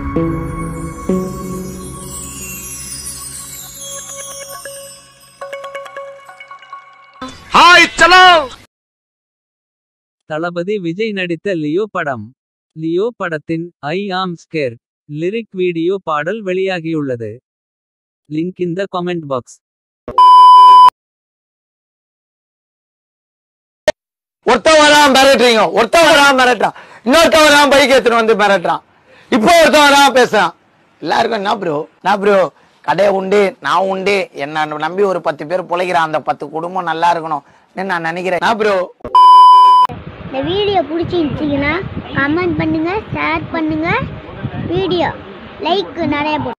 hi சலோ தளபதி விஜய் நடித்த Leo படம் Leo படத்தின் ஐ ஆம் ஸ்கேர் லிரிக் வீடியோ பாடல் வெளியாகியுள்ளது லிங்க் இந்த காமெண்ட் பாக்ஸ் ஒருத்தன் வரான் மிரட்டுறீங்க ஒருத்தன் வரான் மிரட்டுறான் இன்னொருத்தன் வரான் பைக் எடுத்துட்டு வந்து மிரட்டுறான் இப்போ ஒருத்தன் வரான் பேசுறான் எல்லாருக்கும் என்ன ப்ரோ என்ன ப்ரோ கடையை உண்டு நான் உண்டு என்ன நம்பி ஒரு பத்து பேர் பிழைக்கிறான் அந்த பத்து குடும்பம் நல்லா இருக்கணும் நான் நினைக்கிறேன் என்ன ப்ரோ இந்த வீடியோ பிடிச்சிருந்துச்சிங்கன்னா கமெண்ட் பண்ணுங்க ஷேர் பண்ணுங்க வீடியோ லைக் நிறைய போடுங்க